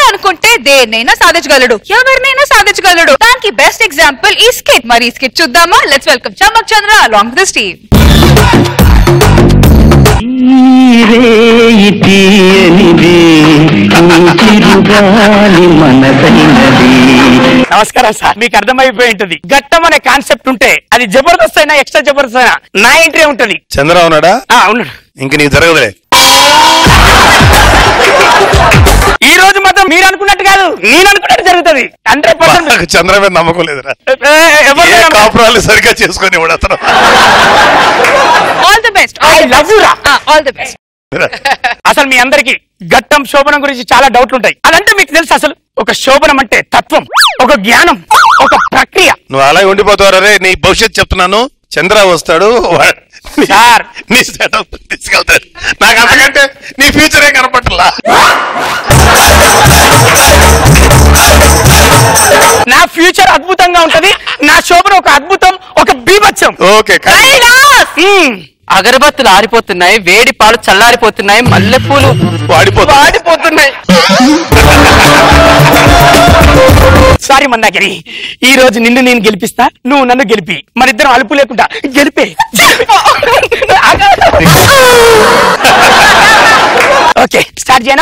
అనుకుంటే దేన్నైనా సాధించగలడు ఎవరినైనా సాధించగలడు దానికి బెస్ట్ ఎగ్జాంపుల్ ఈ స్కిట్ మరి ఈ స్కిట్ చూద్దామా let's welcome Chammak Chandra along this team రేయి తీయనిది చిరుగాలి మనదైనది నమస్కారం సార్ మీకు అర్థమైపోయి ఉంటుంది ఘట్టం అనే కాన్సెప్ట్ ఉంటే అది జబర్దస్త్ అయినా ఎక్స్ట్రా జబర్దస్త్ అయినా నా ఎంట్రీ ఉంటది చంద్ర ఉన్నాడా ఆ, ఉన్నాడు ఇంక నీకు జరగదులే ఈ రోజు మాత్రం మీరు అనుకున్నట్టు కాదు నేను అనుకున్నట్టు జరుగుతుంది హండ్రెడ్ పర్సెంట్ నాకు చంద్ర మీద నమ్మకం లేదురా ఏ కాపురాలు సరిగ్గా చేసుకొని ఇవ్వడు అతను all the best I love you రా. ఆల్ ది బెస్ట్ అసలు మీ అందరికి ఘట్టం శోభనం గురించి చాలా డౌట్లు ఉంటాయి అదంటే మీకు తెలుసు అసలు ఒక శోభనం అంటే తత్వం ఒక జ్ఞానం ఒక ప్రక్రియ నువ్వు అలాగే ఉండిపోతావు రే నీ భవిష్యత్ చెప్తున్నాను చంద్ర వస్తాడు వా- సార్. నీ సెటప్ తీసుకెళ్తాడు నాకు అంతకంటే నీ ఫ్యూచర్ ఏం కనపట్లా నా ఫ్యూచర్ అద్భుతంగా ఉంటది నా శోభనం ఒక అద్భుతం ఒక బీభత్సం ఓకే మ్మ్. అగరబత్తులు ఆరిపోతున్నాయి వేడి పాలు చల్లారిపోతున్నాయి మల్లెపూలు వాడిపోతా వాడిపోతున్నాయి సారీ మందాగిరి ఈ రోజు నిన్ను నేను గెలిపిస్తా నువ్వు నన్ను గెలిపి మరిద్దరం అలుపు లేకుండా గెలిపే ఓకే స్టార్ట్ చేయనా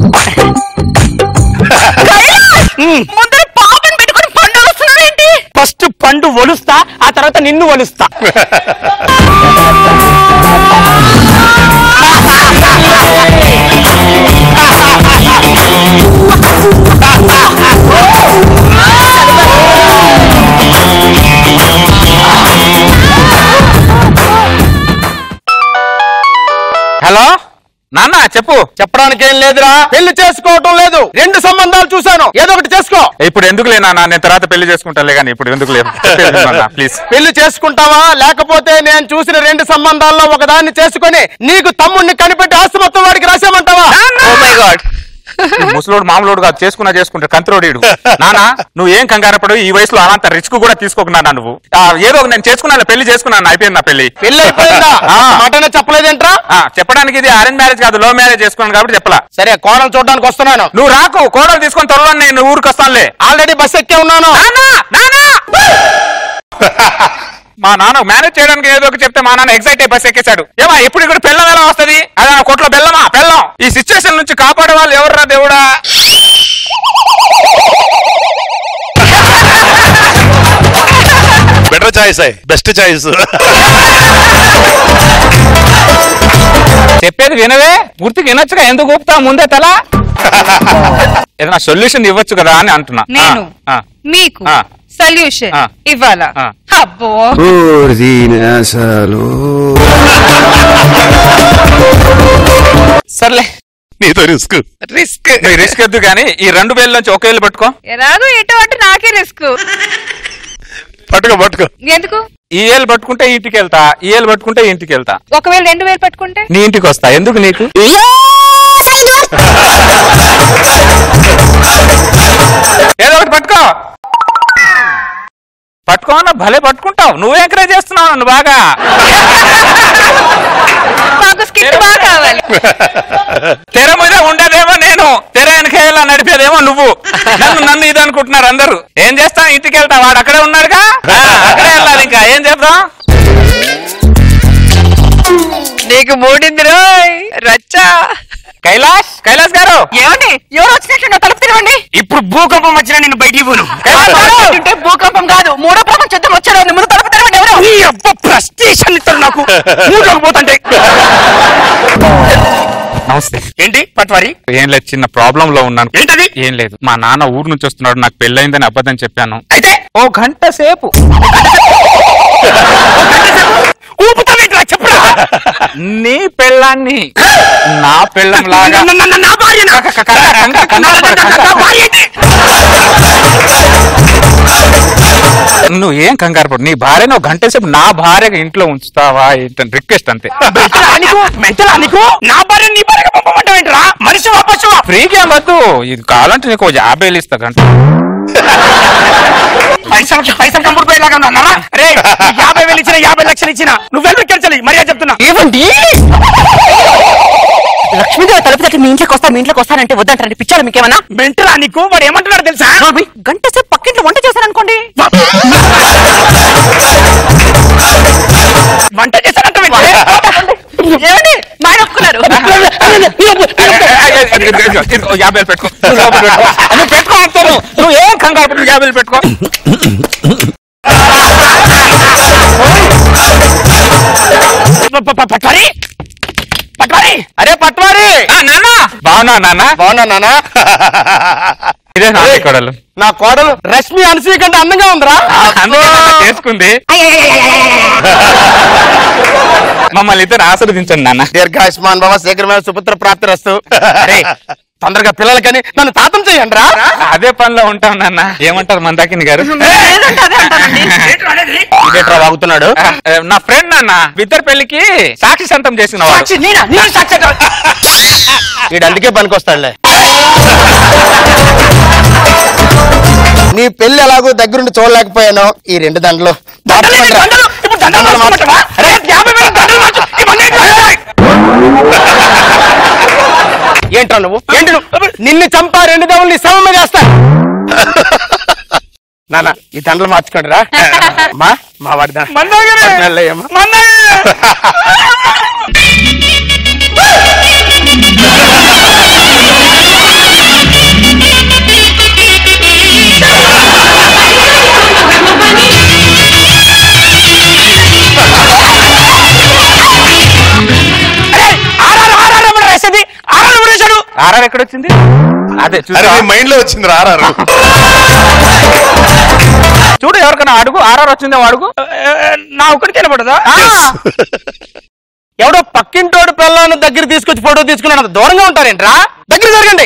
మ్మ్. ముందర పాపని పెట్టుకొని పండు వస్తున్నాడేంటి ఫస్ట్ పండు ఒలుస్తా ఆ తర్వాత నిన్ను ఒలుస్తా హలో నాన్న చెప్పు చెప్పడానికి ఏం లేదురా పెళ్లి చేసుకోవటం లేదు రెండు సంబంధాలు చూశాను ఏదో ఒకటి చేసుకో ఇప్పుడు ఎందుకు లేనా నేను తర్వాత పెళ్లి చేసుకుంటాలే కానీ ఇప్పుడు ఎందుకు లేదు ప్లీజ్ పెళ్లి చేసుకుంటావా లేకపోతే నేను చూసిన రెండు సంబంధాల్లో ఒకదాన్ని చేసుకొని నీకు తమ్ముడిని కనిపెట్టి ఆస్తి మొత్తం వాడికి రాసేమంటావా ఓ మై గాడ్ ముసలోడు మామూలోడు కాదు చేసుకున్నా చేసుకుంటే కంత్రోడీడు నానా నువ్వు ఏం కంగారు పడు ఈ వయసులో అలాంత రిస్క్ కూడా తీసుకోకు నాన్న నువ్వు ఆ, ఏదో ఒక నేను చేసుకున్నాను పెళ్లి చేసుకున్నాను అయిపోయింది నా పెళ్లి పెళ్లి అయిపోయిందా ఆ. మాటనే చెప్పలేదేంట్రా ఆ, చెప్పడానికి ఇది అరేంజ్ మ్యారేజ్ కాదు లవ్ మ్యారేజ్ చేసుకున్నాను కాబట్టి చెప్పలా సరే కోడలు చూడడానికి వస్తున్నాను నువ్వు రాకు కోడలు తీసుకొని త్వరలో నేను ఊరికి వస్తానులే ఆల్రెడీ బస్ ఎక్కే ఉన్నాను నాన్నా! నాన్నా! మా నాన్న మేనేజ్ చేయడానికి ఏదో ఒకటి చెప్తే మా నాన్న ఎగ్జైట్ అయి బస్ ఎక్కేశాడు ఏమా ఎప్పుడు ఇక్కడ పెళ్ళం ఎలా వస్తది అదే నా కొట్లో బెల్లమా బెల్లం ఈ సిచ్యువేషన్ నుంచి కాపాడే వాళ్ళు ఎవర్రా దేవుడా బెటర్ చాయిస్ బెస్ట్ చాయిస్ చెప్పేది వినవే పూర్తిగా వినొచ్చుగా ఎందుకు ఊపుతా ముందే తల ఏదైనా సొల్యూషన్ ఇవ్వచ్చు కదా అని అంటున్నా నేను ఆ, ఆ. మీకు ఆ. సొల్యూషన్ ఆ. ఇవ్వాలా ఆ. అబ్బో సర్లే నీతో రిస్క్ రిస్క్ రిస్క్ వద్దు కానీ ఈ రెండు వేల నుంచి ఒక వేలు పట్టుకో ఎలాగో ఎటు అటు నాకే రిస్క్ పట్టుకో పట్టుకో ఎందుకు ఈ ఏళ్ళు పట్టుకుంటే ఇంటికి వెళ్తా ఈ ఏళ్ళు పట్టుకుంటే ఇంటికి వెళ్తా ఒకవేళ రెండు వేలు పట్టుకుంటే నీ ఇంటికి వస్తా ఎందుకు నీకు ఏదో ఒకటి పట్టుకో పట్టుకో అన్న భలే పట్టుకుంటావు నువ్వు ఎంకరేజ్ చేస్తున్నావు నన్ను బాగా మాకు స్కిట్ బాగా కావాలి తెర మీద ఉండదేమో నేను తెర వెనకేలా నడిపేదేమో నువ్వు నన్ను నన్ను ఇది అనుకుంటున్నారు అందరూ ఏం చేస్తాం ఇంటికి వెళ్తా వాడు అక్కడే ఉన్నాడుగా ఆ, అక్కడే వెళ్ళాలి ఇంకా ఏం చేద్దాం నీకు మూడింది రోయ్ రచ్చా కైలాష్ కైలాష్ గారు ఏమండి ఎవరు వచ్చినట్టు తలుపు తెరవండి ఇప్పుడు భూకంపం వచ్చినా నేను బయటికి పోను కైలాష్ గారు అంటే భూకంపం కాదు మూడో ప్రపంచ యుద్ధం వచ్చాడు ముందు తలుపు తెరవండి ఎవరు నీ అబ్బ ప్రస్టేషన్ ఇస్తారు నాకు మూడులోకి పోతుంటే నమస్తే ఏంటి పట్వారి ఏం లేదు చిన్న ప్రాబ్లం లో ఉన్నాను ఏంటది ఏం లేదు మా నాన్న ఊరు నుంచి వస్తున్నాడు నాకు పెళ్ళైందని అబద్ధం చెప్పాను అయితే ఓ గంట సేపు ఊపుతావేంట్రా చెప్పురా నీ పెళ్ళాన్ని నా పెళ్ళం లాగా నా- నా- నా- నా భార్యనా? క- క- క- కంగారు పడ- నా- నా- నా- నా భార్య ఏంటి? నువ్వు ఏం కంగారు పడు నీ భార్యను ఒక గంట సేపు నా భార్యగా ఇంట్లో ఉంచుతావా ఏంటని రిక్వెస్ట్ అంతే మెంటలా నీకు? మెంటలా నీకు? నా భార్య నీ భార్యగా పంపమంటావేంట్రా మనిషివా పశువా ఫ్రీగా వద్దు ఇది కావాలంటే నీకు ఓ యాభై వేలు ఇస్తా గంట పైసలు పైసలు కంపుడుపోయేలాగా ఉన్నారా రే యాభై వేలు ఇచ్చిన యాభై లక్షలు ఇచ్చిన నువ్వు వెళ్ళి కెలిచలి మర్యాద చెప్తున్నా ఏమండి లక్ష్మీదేవి తలుపు తట్టి మీ ఇంట్లోకి వస్తా మీ ఇంట్లోకి వస్తానంటే వద్దంటారండి పిచ్చారు మీకేమన్నా మెంటలా నీకు వాడు ఏమంటున్నాడు తెలుసా నోర్మి, గంట సేపు పక్కింట్లో వంట చేశారనుకోండి వంట చేశారంట ఏమండి మా ఆయన ఒప్పుకున్నారు ఇదిగో, యాభై వేలు పెట్టుకో నువ్వు లోపల పెట్టుకో. నువ్వు పెట్టుకో అంటాను నువ్వు ఏం కంగారు పడకు, యాభై వేలు పెట్టుకో పట్వారి పట్వారి అరే పట్వారి ఆ, నాన్న బాగున్నా నాన్న బాగున్నా నానా ఇదే నా కొడలు నా కోడలు రష్మి అనసూయ కంటే అందంగా ఉందిరా అందుకే నాన్న చేసుకుంది మమ్మల్ని ఇద్దరు ఆశీర్వదించండి నాన్న దీర్ఘాయుష్మాన్ బాబా శీఘ్రమైన సుపుత్ర ప్రాప్తి రస్తు అరే తొందరగా పిల్లలకని నన్ను తాతం చేయండి రా అదే పనిలో ఉంటాం నాన్న ఏమంటారు మందాకిని గారు లేదంటే అదే అంటానండి ఇదేట్రా వాగుతున్నాడు ఆ, నా ఫ్రెండ్ నాన్న ఇద్దరు పెళ్లికి సాక్షి సంతం చేసిన వాడు సాక్షి నేనా నేను సాక్షి వీడు అందుకే పనికొస్తాడులే నీ పెళ్లి ఎలాగో దగ్గరుండి చూడలేకపోయాను ఈ రెండు దండలు దండలు దండలు ఇప్పుడు దండలు మార్చుకోమంటావా? అరే, యాభై వేలు దండలు మార్చు. ఇవన్నీ ఏంటి? ఏంట్రా నువ్వు ఏంటి నువ్వు నిన్ను చంపా రెండు దవలు నీ శవం మీద వేస్తా నాన్న ఈ దండలు మార్చుకోండి రా మా మా వాడి దండ మందాగిరి. పద్నాలుగయ్యమ్మా. మందాగిరి. అరే, ఆర్ఆర్ ఆర్ఆర్ ఏమన్నా రాసేది ఆర్ఆర్ ఎవరు రాశాడు ఆర్ఆర్ ఎక్కడొచ్చింది అదే అరే చూసా నీ మైండ్ లో వచ్చింది రారారు చూడు ఎవరికైనా అడుగు ఆర్ఆర్ వచ్చిందో అడుగు నా ఒక్కడికి కనబడదా ఎవడో పక్కింటోడు పిల్లని దగ్గర తీసుకొచ్చి ఫోటో తీసుకున్నాడు దూరంగా ఉంటారేంట్రా దగ్గర జరగండి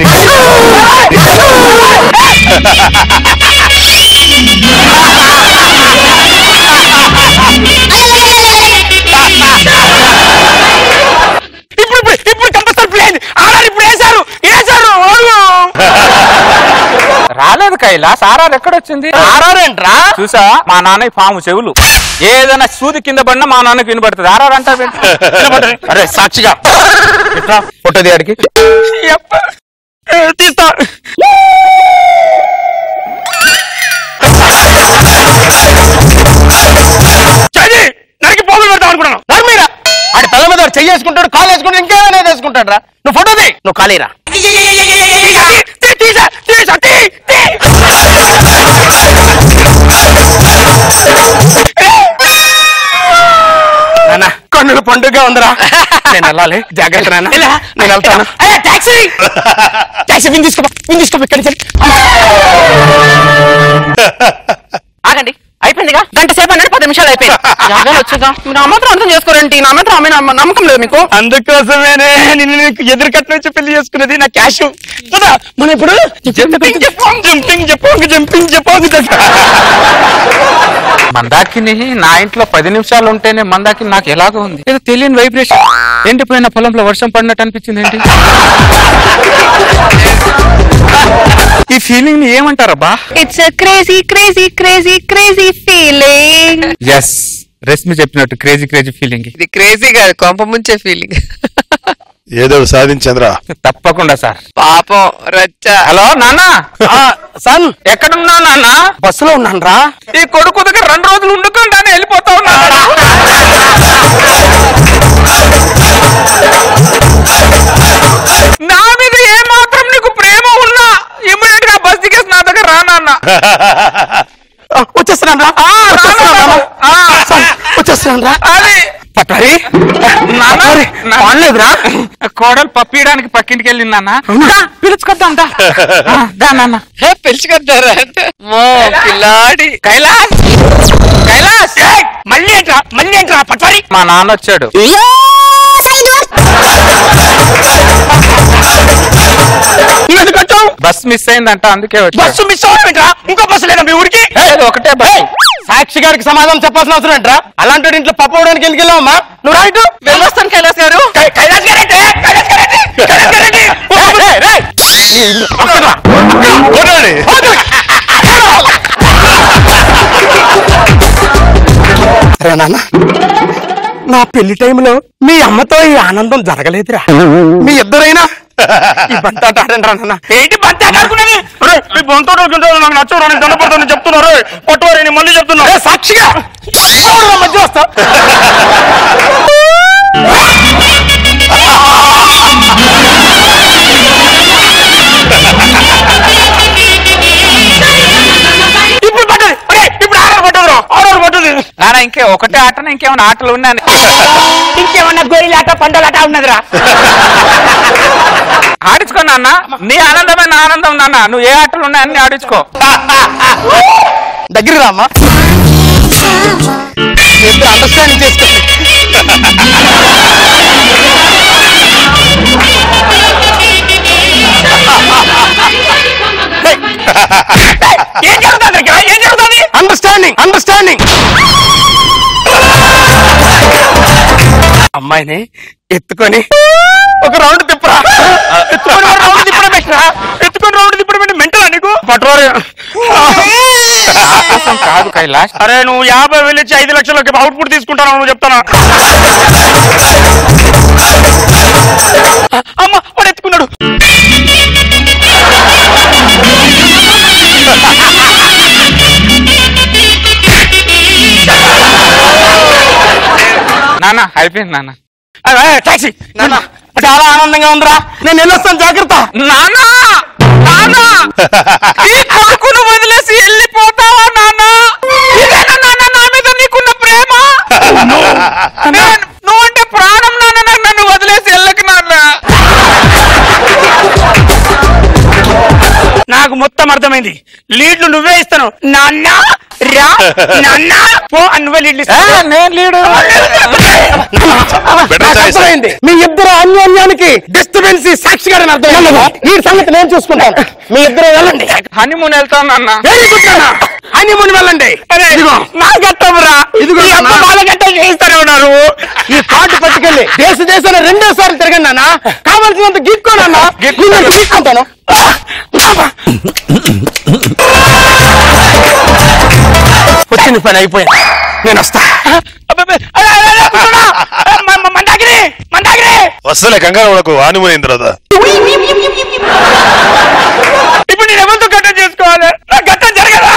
ఇప్పుడు ఇప్పుడు ఇప్పుడు కంపల్సరీ ప్లేన్ ఆర్ఆర్ ఇప్పుడు వేశారు వేశారు ఓడు. రాలేదు కైలాస్ ఆర్ఆర్ ఎక్కడొచ్చింది ఆరారేంట్రా చూసా మా నాన్న పాము చెవులు ఏదైనా సూది కింద పడినా మా నాన్నకి వినపడుతుంది ఆర్ఆర్ అంటే అరే సాక్షిగా ఇట్రా, ఫోటో దిగాడికి యప్ప. ఏ, తీస్తా చది నరికి పోగులు పెడతాం అనుకున్నాను నర్మీరా ఆడి పిల్ల మీద వాడు చెయ్యి వేసుకుంటాడు కాలు వేసుకుంటాడు ఇంకేమైనా వేసుకుంటాడు రా నువ్వు ఫోటో ది నువ్వు ఖాళీరా తీ, తీసా తీసా తీ, తీ. నాన్న కన్నుల పండుగ ఉందిరా నేను వెళ్ళాలి జాగ్రత్త నాన్న ఎలా? నేను వెళ్తాను అయ్యా టాక్సీ టాక్సీ విని తీసుకో విని తీసుకో ఇక్కడి నుంచి ఆగండి అయిపోయిందిగా గంట సేపు అన్నాడు పది నిమిషాలు అయిపోయింది యాభై వచ్చిందా మీరు ఆ మాత్రం అర్థం చేసుకోరండి నా మాత్రం ఆమె నమ్మ- నమ్మకం లేదు మీకు అందుకోసమేనే నిన్ను నీకు ఎదురు కట్నం వచ్చి పెళ్లి చేసుకున్నది నా క్యాష్ కదా మనం ఇప్పుడు జంపింగ్ చెప్పంగ్ జంపింగ్ చెప్పంగ్ జంపింగ్ చెప్పంగ్ మందాకిని నా ఇంట్లో పది నిమిషాలు ఉంటేనే మందాకిని నాకు ఎలాగో ఉంది ఏదో తెలియని వైబ్రేషన్ ఎండిపోయిన పొలంలో వర్షం పడినట్టు అనిపించింది ఏంటి ఈ ఫీలింగ్ ని ఏమంటారబ్బా it's a crazy crazy crazy crazy feeling yes Reshmi చెప్పినట్టు క్రేజీ క్రేజీ ఫీలింగ్ ఇది క్రేజీ కాదు కొంప ముంచే ఫీలింగ్ ఏదో సాధించంద్రా తప్పకుండా సార్ పాపం రచ్చ హలో నాన్న సన్ ఎక్కడున్నావు నాన్న బస్సులో ఉన్నాను రా ఈ కొడుకు దగ్గర రెండు రోజులు ఉండుకుంటానే వెళ్ళిపోతా ఉన్నా నా మీద ఏ మాత్రం నీకు ప్రేమ ఉన్నా ఇమ్మీడియట్ గా బస్ దిగేసి నా దగ్గర రా నాన్న వచ్చేస్తున్నాను రా ఆ, రా నాన్న. ఆ, వచ్చేస్తున్నాను రా అది పట్టారి నాన్న నా- బాగలేదురా కోడలు పప్పియడానికి పక్కింటికి వెళ్ళింది నాన్న దా, పిలుచుకొద్దాం దా ఆ, దా నాన్న పిలుచుకొద్దారా మో పిల్లాడి కైలాస్ కైలాస్ ఏయ్, మళ్ళీ ఏంట్రా మళ్ళీ ఏంట్రా పట్వారి మా నాన్న వచ్చాడు నువ్వు ఎందుకు వచ్చావు బస్ మిస్ అయిందంట అందుకే వచ్చాడు బస్సు మిస్ అవ్వడం ఏంట్రా ఇంకో బస్సు లేదా మీ ఊరికి లేదు, ఒకటే బస్ సాక్షి గారికి సమాధానం చెప్పాల్సిన అవసరం ఏంట్రా అలాంటి ఇంట్లో పప్పు అవడానికి ఎందుకు వెళ్ళావమ్మా నువ్వు రైట్ వెళ్ళొస్తాను కైలాస్ గారు కై- కైలాస్ గారంటే కైలాస్ గారంటే కైలాస్ గారంటే కొనండి. రే నాన్న నా పెళ్లి టైంలో మీ అమ్మతో ఈ ఆనందం జరగలేదురా మీ ఇద్దరైనా ఈ బంతాట ఆడండి రా నాన్న ఏంటి బంతి ఆడుకునేది ఒరేయ్, మీ బంతో నాకు నచ్చవు నేను దండపడతాను చెప్తున్నారు కొట్టువారు నేను మళ్ళీ చెప్తున్నా ఏ, సాక్షిగా ఎవరు నా మధ్య వస్తా ఇప్పుడు పట్టదు ఒరేయ్, ఇప్పుడు ఆర్డర్ పట్టదు ఆర్డర్ పట్టదు నాన్న ఇంకే ఒకటే ఆటన ఇంకేమైనా ఆటలు ఉన్నాను ఇంకేమన్నా గొయ్యిలాట పండలాట ఉన్నదిరా ఆడించుకో నాన్న నీ ఆనందమైన ఆనందం నాన్న నువ్వు ఏ ఆటలు ఉన్నాయని ఆడించుకో దగ్గర రామ్మా ఇద్దరు అండర్స్టాండింగ్ చేసుకోండి ఏం జరుగుతుంది ఇక్కడ ఏం జరుగుతుంది అండర్స్టాండింగ్ అండర్స్టాండింగ్ అమ్మాయిని ఎత్తుకొని ఒక రౌండ్ తిప్పరా ఎత్తుకొని వాడు రౌండ్ తిప్పడం పెట్టరా ఎత్తుకొని రౌండ్ తిప్పడం పెట్టి మెంటలా నీకు పట్టువారు సాహసం కాదు కైలాష్ అరే నువ్వు యాభై వేలు ఇచ్చి ఐదు లక్షలకి అవుట్పుట్ తీసుకుంటాను నువ్వు చెప్తానా అమ్మ వాడు ఎత్తుకున్నాడు నాన్న అయిపోయింది నాన్న టాక్సీ నాన్న చాలా ఆనందంగా ఉందిరా నేను వెళ్ళొస్తాను జాగ్రత్త నాన్న నాన్న ఈ కొడుకును వదిలేసి వెళ్ళిపోతావా నాన్న ఇదేనా నాన్న నా మీద నీకున్న ప్రేమ నేను- నువ్వంటే ప్రాణం నాన్న నాకు నన్ను వదిలేసి వెళ్ళకు నాన్న నాకు మొత్తం అర్థమైంది లీడ్లు నువ్వే ఇస్తాను నాన్న రా నాన్న పో అని నువ్వే లీడ్లు ఇస్తావు నేను లీడు Better నాకు choice. అర్థమైంది మీ ఇద్దరు అన్యోన్యానికి డిస్టర్బెన్స్ సాక్షిగా అర్థమైంది ఈ సంగతి నేను చూసుకుంటాను మీ ఇద్దరు వెళ్ళండి హనీమూన్ వెళ్తాను నాన్న వెరీ గుడ్ నాన్న హనీమూన్ వెళ్ళండి ఇదిగో నా గట్టమురా ఇదిగో ఈ అమ్మ నా- వాళ్ళ గట్ట చేయిస్తూనే ఉన్నారు ఈ కార్డు పట్టుకెళ్ళి దేశ దేశాన్ని రెండో సార్లు తిరగండి నాన్న కావాల్సినంత గీక్కోనన్నా నేను గీక్కుంటాను వచ్చిన పని అయిపోయింది నేను వస్తా అబ్బబ్బే, అరే, అరే, అరే, కూర్చోరా. మ- మ- మందాకిని మందాకిని వస్తలే కంగారు వాళ్ళకు ఆనిపోయిన తర్వాత ఇప్పుడు నేను ఎవరితో గట్టం చేసుకోవాలి నా గట్టం జరగదా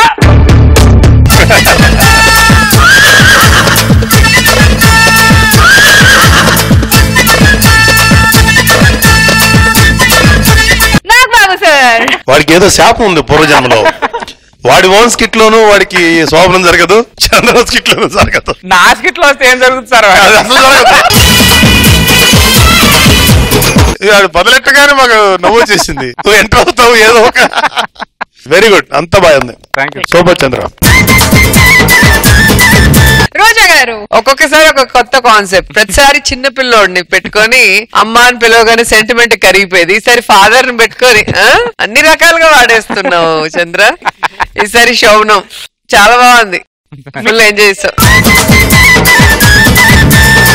నాకు బాబు సార్ వాడికి ఏదో శాపం ఉంది పూర్వజన్మలో వాడి ఓన్ స్కిట్ లోను వాడికి శోభనం జరగదు చంద్ర స్కిట్ లోను జరగదు నా స్కిట్లో వస్తే ఏం జరుగుతుంది సార్ అది అసలు జరగదు ఇది వాడు మొదలెట్టగానే మాకు నవ్వు చేసింది నువ్వు ఎంటర్ అవుతావు ఏదో ఒక వెరీ గుడ్ అంత బాగుంది thank you super Chandra Roja గారు ఒక్కొక్కసారి ఒక కొత్త కాన్సెప్ట్ ప్రతిసారి చిన్న పిల్లోడిని పెట్టుకొని అమ్మ అని పిలవగానే సెంటిమెంట్ కరిగిపోయేది ఈసారి ఫాదర్ ని పెట్టుకొని ఆ? అన్ని రకాలుగా వాడేస్తున్నావు చంద్ర ఈసారి శోభనం చాలా బాగుంది ఫుల్ ఎంజాయ్ చేస్తావు